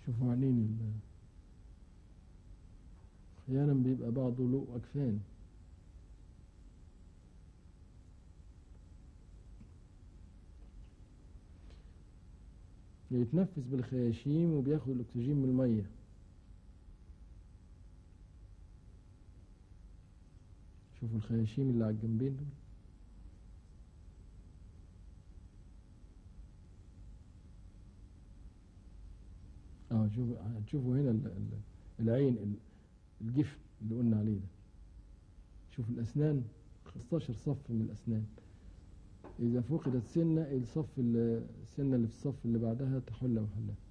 شوفوا عينين ال- احيانا بيبقى بعضه له اكفان يتنفس بالخياشيم وبياخد الاكسجين من الميه شوفوا الخياشيم اللي على الجنبين دول اه شوف هتشوفوا هنا ال- ال- العين ال- الجفن اللي قلنا عليه ده شوف الأسنان 15 صف من الأسنان إذا فقدت سنة الصف ال- السنة اللي في الصف اللي بعدها تحل محلها